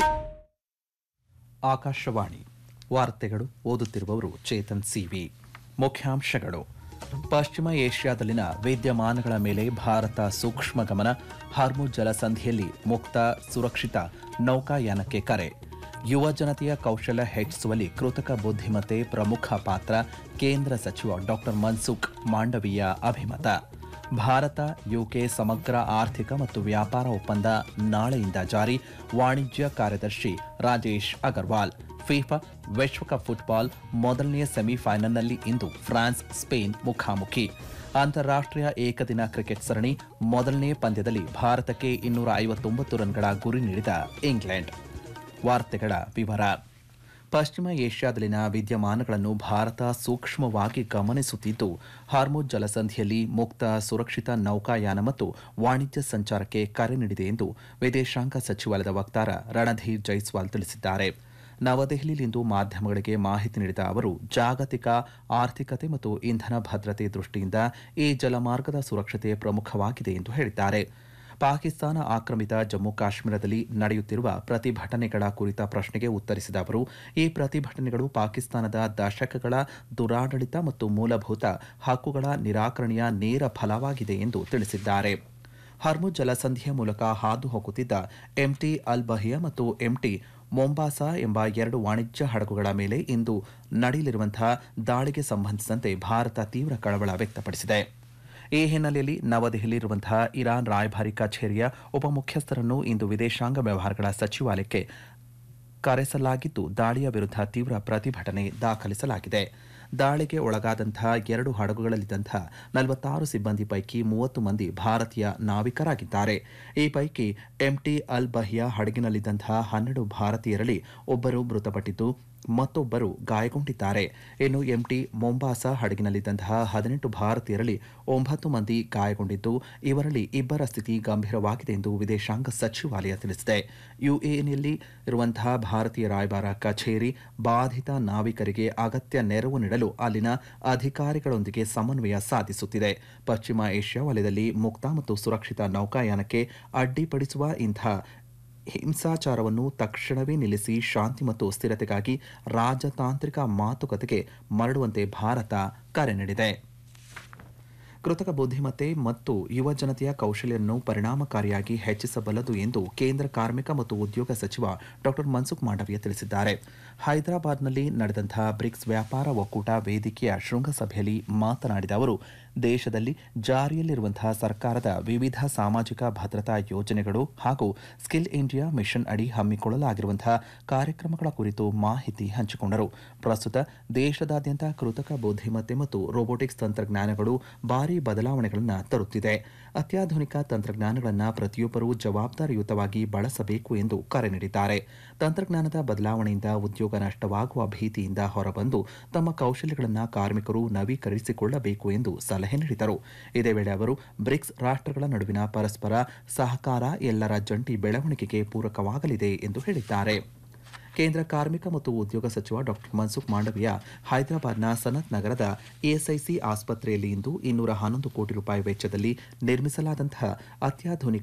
ಆಕಾಶವಾಣಿ ವಾರ್ತೆಗಳು ಓದುತ್ತಿರುವವರು ಚೇತನ್ ಸಿವಿ ಮುಖ್ಯಾಂಶಗಳು ಪಶ್ಚಿಮ ಏಷ್ಯಾದಲ್ಲಿನ ವಿದ್ಯಮಾನಗಳ ಮೇಲೆ ಭಾರತ ಸೂಕ್ಷ್ಮ ಗಮನ ಹಾರ್ಮುಜ್ ಜಲಸಂಧಿಯಲ್ಲಿ ಮುಕ್ತ ಸುರಕ್ಷಿತ ನೌಕಾಯಾನಕ್ಕೆ ಕರೆ ಯುವ ಜನತೆಯ ಕೌಶಲ್ಯ ಹೆಚ್ಚಿಸುವಲ್ಲಿ ಕೃತಕ ಬುದ್ಧಿಮತ್ತೆ ಪ್ರಮುಖ ಪಾತ್ರ ಕೇಂದ್ರ ಸಚಿವ ಡಾಕ್ಟರ್ ಮನ್ಸುಖ್ ಮಾಂಡವೀಯ ಅಭಿಮತ ಭಾರತ ಯುಕೆ ಸಮಗ್ರ ಆರ್ಥಿಕ ಮತ್ತು ವ್ಯಾಪಾರ ಒಪ್ಪಂದ ನಾಳೆಯಿಂದ ಜಾರಿ ವಾಣಿಜ್ಯ ಕಾರ್ಯದರ್ಶಿ ರಾಜೇಶ್ ಅಗರ್ವಾಲ್ ಫಿಫಾ ವಿಶ್ವಕಪ್ ಫುಟ್ಬಾಲ್ ಮೊದಲನೆಯ ಸೆಮಿಫೈನಲ್ನಲ್ಲಿ ಇಂದು ಫ್ರಾನ್ಸ್ ಸ್ಪೇನ್ ಮುಖಾಮುಖಿ ಅಂತಾರಾಷ್ಟ್ರೀಯ ಏಕದಿನ ಕ್ರಿಕೆಟ್ ಸರಣಿ ಮೊದಲನೇ ಪಂದ್ಯದಲ್ಲಿ ಭಾರತಕ್ಕೆ ಇನ್ನೂರ ಐವತ್ತೊಂಬತ್ತು ರನ್ಗಳ ಗುರಿ ನೀಡಿದ ಇಂಗ್ಲೆಂಡ್ ವಾರ್ತೆಗಳ ವಿವರ ಪಶ್ಚಿಮ ಏಷ್ಯಾದಲ್ಲಿನ ವಿದ್ಯಮಾನಗಳನ್ನು ಭಾರತ ಸೂಕ್ಷ್ಮವಾಗಿ ಗಮನಿಸುತ್ತಿದ್ದು ಹಾರ್ಮುಜ್ ಜಲಸಂಧಿಯಲ್ಲಿ ಮುಕ್ತ ಸುರಕ್ಷಿತ ನೌಕಾಯಾನ ಮತ್ತು ವಾಣಿಜ್ಯ ಸಂಚಾರಕ್ಕೆ ಕರೆ ನೀಡಿದೆ ಎಂದು ವಿದೇಶಾಂಗ ಸಚಿವಾಲಯದ ವಕ್ತಾರ ರಣಧೀರ್ ಜೈಸ್ವಾಲ್ ತಿಳಿಸಿದ್ದಾರೆ ನವದೆಹಲಿಯಲ್ಲಿಂದು ಮಾಧ್ಯಮಗಳಿಗೆ ಮಾಹಿತಿ ನೀಡಿದ ಅವರು ಜಾಗತಿಕ ಆರ್ಥಿಕತೆ ಮತ್ತು ಇಂಧನ ಭದ್ರತೆ ದೃಷ್ಟಿಯಿಂದ ಈ ಜಲಮಾರ್ಗದ ಸುರಕ್ಷತೆ ಪ್ರಮುಖವಾಗಿದೆ ಎಂದು ಹೇಳಿದ್ದಾರೆ ಪಾಕಿಸ್ತಾನ ಆಕ್ರಮಿತ ಜಮ್ಮು ಕಾಶ್ಮೀರದಲ್ಲಿ ನಡೆಯುತ್ತಿರುವ ಪ್ರತಿಭಟನೆಗಳ ಕುರಿತ ಪ್ರಶ್ನೆಗೆ ಉತ್ತರಿಸಿದ ಅವರು ಈ ಪ್ರತಿಭಟನೆಗಳು ಪಾಕಿಸ್ತಾನದ ದಶಕಗಳ ದುರಾಡಳಿತ ಮತ್ತು ಮೂಲಭೂತ ಹಕ್ಕುಗಳ ನಿರಾಕರಣೆಯ ನೇರ ಫಲವಾಗಿದೆ ಎಂದು ತಿಳಿಸಿದ್ದಾರೆ ಹರ್ಮುಜ್ ಜಲಸಂಧಿಯ ಮೂಲಕ ಹಾದು ಹೋಗುತ್ತಿದ್ದ ಎಂಟಿ ಅಲ್ ಬಹಿಯಾ ಮತ್ತು ಎಂಟಿ ಮೊಂಬಾಸಾ ಎಂಬ ಎರಡು ವಾಣಿಜ್ಯ ಹಡಗುಗಳ ಮೇಲೆ ಇಂದು ನಡೆಯಲಿರುವಂತಹ ದಾಳಿಗೆ ಸಂಬಂಧಿಸಿದಂತೆ ಭಾರತ ತೀವ್ರ ಕಳವಳ ವ್ಯಕ್ತಪಡಿಸಿದೆ ಈ ಹಿನ್ನೆಲೆಯಲ್ಲಿ ನವದೆಹಲಿಯಲ್ಲಿರುವಂತಹ ಇರಾನ್ ರಾಯಭಾರಿ ಕಚೇರಿಯ ಉಪಮುಖ್ಯಸ್ಥರನ್ನು ಇಂದು ವಿದೇಶಾಂಗ ವ್ಯವಹಾರಗಳ ಸಚಿವಾಲಯಕ್ಕೆ ಕರೆಸಲಾಗಿದ್ದು ದಾಳಿಯ ವಿರುದ್ಧ ತೀವ್ರ ಪ್ರತಿಭಟನೆ ದಾಖಲಿಸಲಾಗಿದೆ ದಾಳಿಗೆ ಒಳಗಾದಂತಹ ಎರಡು ಹಡಗುಗಳಲ್ಲಿದ್ದಂತಹ ನಲವತ್ತಾರು ಸಿಬ್ಬಂದಿ ಪೈಕಿ ಮೂವತ್ತು ಮಂದಿ ಭಾರತೀಯ ನಾವಿಕರಾಗಿದ್ದಾರೆ ಈ ಪೈಕಿ ಎಂಟಿ ಅಲ್ ಬಹಿಯಾ ಹಡಗಿನಲ್ಲಿದ್ದಂತಹ ಹನ್ನೆರಡು ಭಾರತೀಯರಲ್ಲಿ ಒಬ್ಬರು ಮೃತಪಟ್ಟಿದ್ದು ಮತ್ತೊಬ್ಬರು ಗಾಯಗೊಂಡಿದ್ದಾರೆ ಇನ್ನು ಎಂಟಿ ಮೊಂಬಾಸಾ ಹಡಗಿನಲ್ಲಿದ್ದಂತಹ ಹದಿನೆಂಟು ಭಾರತೀಯರಲ್ಲಿ ಒಂಬತ್ತು ಮಂದಿ ಗಾಯಗೊಂಡಿದ್ದು ಇವರಲ್ಲಿ ಇಬ್ಬರ ಸ್ಥಿತಿ ಗಂಭೀರವಾಗಿದೆ ಎಂದು ವಿದೇಶಾಂಗ ಸಚಿವಾಲಯ ತಿಳಿಸಿದೆ ಯುಎಇನಲ್ಲಿ ಇರುವಂತಹ ಭಾರತೀಯ ರಾಯಭಾರ ಕಚೇರಿ ಬಾಧಿತ ನಾವಿಕರಿಗೆ ಅಗತ್ಯ ನೆರವು ನೀಡಲು ಅಲ್ಲಿನ ಅಧಿಕಾರಿಗಳೊಂದಿಗೆ ಸಮನ್ವಯ ಸಾಧಿಸುತ್ತಿದೆ ಪಶ್ಚಿಮ ಏಷ್ಯಾ ವಲಯದಲ್ಲಿ ಮುಕ್ತ ಮತ್ತು ಸುರಕ್ಷಿತ ನೌಕಾಯಾನಕ್ಕೆ ಅಡ್ಡಿಪಡಿಸುವ ಇಂಥ ಹಿಂಸಾಚಾರವನ್ನು ತಕ್ಷಣವೇ ನಿಲ್ಲಿಸಿ ಶಾಂತಿ ಮತ್ತು ಸ್ಥಿರತೆಗಾಗಿ ರಾಜತಾಂತ್ರಿಕ ಮಾತುಕತೆಗೆ ಮರಳುವಂತೆ ಭಾರತ ಕರೆ ನೀಡಿದೆ ಕೃತಕ ಬುದ್ಧಿಮತ್ತೆ ಮತ್ತು ಯುವ ಜನತೆಯ ಕೌಶಲ್ಯವನ್ನು ಪರಿಣಾಮಕಾರಿಯಾಗಿ ಹೆಚ್ಚಿಸಬಲ್ಲದು ಎಂದು ಕೇಂದ್ರ ಕಾರ್ಮಿಕ ಮತ್ತು ಉದ್ಯೋಗ ಸಚಿವ ಡಾಕ್ಟರ್ ಮನ್ಸುಖ್ ಮಾಂಡವೀಯ ತಿಳಿಸಿದ್ದಾರೆ ಹೈದರಾಬಾದ್ನಲ್ಲಿ ನಡೆದಂತಹ ಬ್ರಿಕ್ಸ್ ವ್ಯಾಪಾರ ಒಕ್ಕೂಟ ವೇದಿಕೆಯ ಶೃಂಗಸಭೆಯಲ್ಲಿ ಮಾತನಾಡಿದ ಅವರು ದೇಶದಲ್ಲಿ ಜಾರಿಯಲ್ಲಿರುವಂತಹ ಸರ್ಕಾರದ ವಿವಿಧ ಸಾಮಾಜಿಕ ಭದ್ರತಾ ಯೋಜನೆಗಳು ಹಾಗೂ ಸ್ಕಿಲ್ ಇಂಡಿಯಾ ಮಿಷನ್ ಅಡಿ ಹಮ್ಮಿಕೊಳ್ಳಲಾಗಿರುವಂತಹ ಕಾರ್ಯಕ್ರಮಗಳ ಕುರಿತು ಮಾಹಿತಿ ಹಂಚಿಕೊಂಡರು ಪ್ರಸ್ತುತ ದೇಶದಾದ್ಯಂತ ಕೃತಕ ಬುದ್ಧಿಮತ್ತೆ ಮತ್ತು ರೋಬೋಟಿಕ್ಸ್ ತಂತ್ರಜ್ಞಾನಗಳು ಭಾರಿ ಬದಲಾವಣೆಗಳನ್ನು ತರುತ್ತಿದೆ ಅತ್ಯಾಧುನಿಕ ತಂತ್ರಜ್ಞಾನಗಳನ್ನು ಪ್ರತಿಯೊಬ್ಬರೂ ಜವಾಬ್ದಾರಿಯುತವಾಗಿ ಬಳಸಬೇಕು ಎಂದು ಕರೆ ನೀಡಿದ್ದಾರೆ ತಂತ್ರಜ್ಞಾನದ ಬದಲಾವಣೆಯಿಂದ ಉದ್ಯೋಗ ನಷ್ಟವಾಗುವ ಭೀತಿಯಿಂದ ಹೊರಬಂದು ತಮ್ಮ ಕೌಶಲ್ಯಗಳನ್ನು ಕಾರ್ಮಿಕರು ನವೀಕರಿಸಿಕೊಳ್ಳಬೇಕು ಎಂದು ಸಲಹೆ ನೀಡಿದರು ಇದೇ ವೇಳೆ ಅವರು ಬ್ರಿಕ್ಸ್ ರಾಷ್ಟ್ರಗಳ ನಡುವಿನ ಪರಸ್ಪರ ಸಹಕಾರ ಎಲ್ಲರ ಜಂಟಿ ಬೆಳವಣಿಗೆಗೆ ಪೂರಕವಾಗಲಿದೆ ಎಂದು ಹೇಳಿದ್ದಾರೆ ಕೇಂದ್ರ ಕಾರ್ಮಿಕ ಮತ್ತು ಉದ್ಯೋಗ ಸಚಿವ ಡಾಕ್ಟರ್ ಮನ್ಸುಖ್ ಮಾಂಡವಿಯಾ ಹೈದರಾಬಾದ್ನ ಸನತ್ ನಗರದ ಇಎಸ್ಐಸಿ ಆಸ್ಪತ್ರೆಯಲ್ಲಿ ಇಂದು ಇನ್ನೂರ ಹನ್ನೊಂದು ಕೋಟಿ ರೂಪಾಯಿ ವೆಚ್ಚದಲ್ಲಿ ನಿರ್ಮಿಸಲಾದಂತಹ ಅತ್ಯಾಧುನಿಕ